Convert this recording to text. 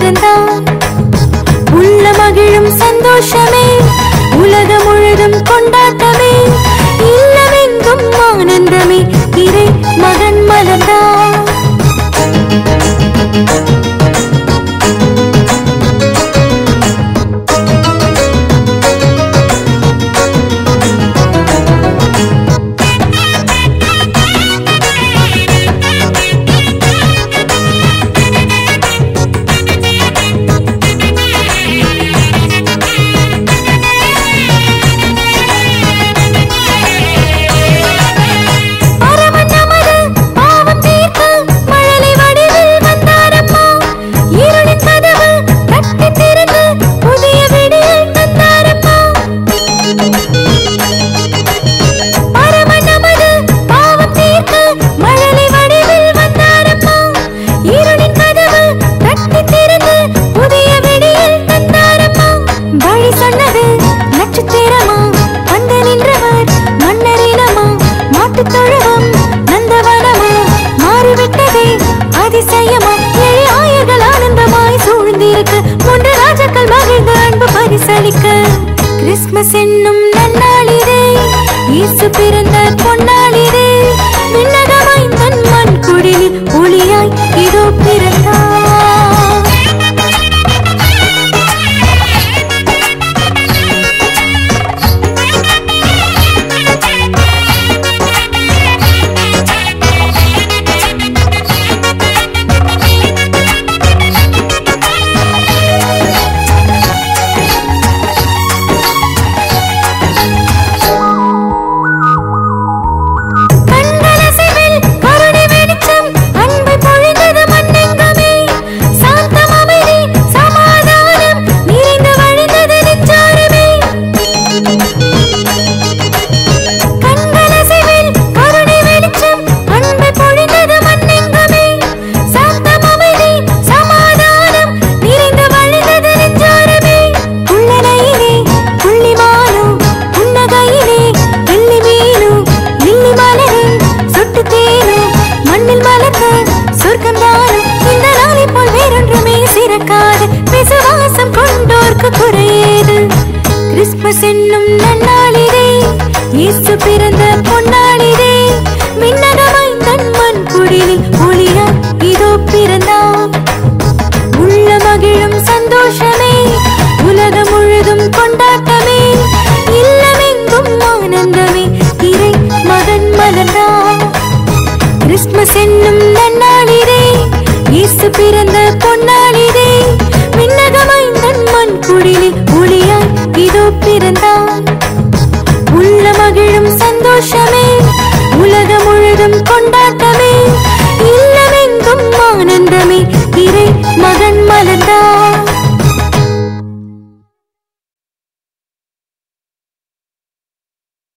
பிறந்தான் உள்ள மகிழும் சந்தோஷமே உலகம் முழுதும் கொண்டாட்டமே இல்லமெங்கும் ஆனந்தமே இறை மகன் மலர்ந்தான் பரமன் நமது பாவம் தீர்க்க மழலை வடிவில் வந்தாரம்மா இருளின் கதவு தட்டி திறந்து புதிய விடியல் தந்தாரம்மா பரமன் நமது பாவம் தீர்க்க மழலை வடிவில் வந்தாரம்மா இருளின் கதவு தட்டி திறந்து புதிய விடியல் தந்தாரம்மா வழி சொன்னது நட்சத்திரமா வந்து நின்றவர் மன்னரினமா மாட்டுத் தொழுவம் நந்தவனமா மாறிவிட்டதே அதிசயமா ஏழு ஆயர்கள் ஆனந்தமாய் சூழ்ந்திருக்க மூன்று ராஜாக்கள் மகிழ்ந்து அன்பு பரிசளிக்க கிறிஸ்மஸ் என்னும் நன்னாளிதே இயேசு பிறந்த பொன்னாளிதே விண்ணகமாய் தன் மண் குடிலில் ஒளியாய் இதோ பிறந்தார் கண்களசைவில் கருணை வெளிச்சம் அன்பை பொழிந்தது மண்ணெங்குமே சாந்தம் அமைதி சமாதானம் நிறைந்து வழிந்தது நெஞ்சாரமே கண்களசைவில் கருணை வெளிச்சம் அன்பை பொழிந்தது மண்ணெங்குமே சாந்தம் அமைதி சமாதானம் நிறைந்து வழிந்தது நெஞ்சாரமே உள்ளனையிலே புள்ளிமானோ புன்னகையிலே வெள்ளி மீனோ லில்லி மலரின் சொட்டு தேனோ மண்ணில் மலர்ந்த சொர்க்கம்தானோ இந்த நாளை போல் வேறொன்றுமே சிறக்காது விசுவாசம் கொண்டோர்க்கு குறையேது கிறிஸ்மஸ் என்னும் நன்னாளிதே இயேசு பிறந்த பொன்னாளிதே விண்ணகமாய் தன் மண் குடிலில் ஒளியா இதோ பிறந்தான் உள்ள மகிழும் சந்தோஷமே உலகம் முழுதும் கொண்டாட்டமே இல்லமெங்கும் ஆனந்தமே இறை மகன் மலர்ந்தான் கிறிஸ்மஸ் என்னும் நன்னாளிதே இயேசு பிறந்த பொன்னாளிதே விண்ணகமாய் தன் மண் குடிலில் ஒளியாய் இதோ பிறந்தான் உள்ள மகிழும் சந்தோஷமே உலகம் முழுதும் கொண்டாட்டமே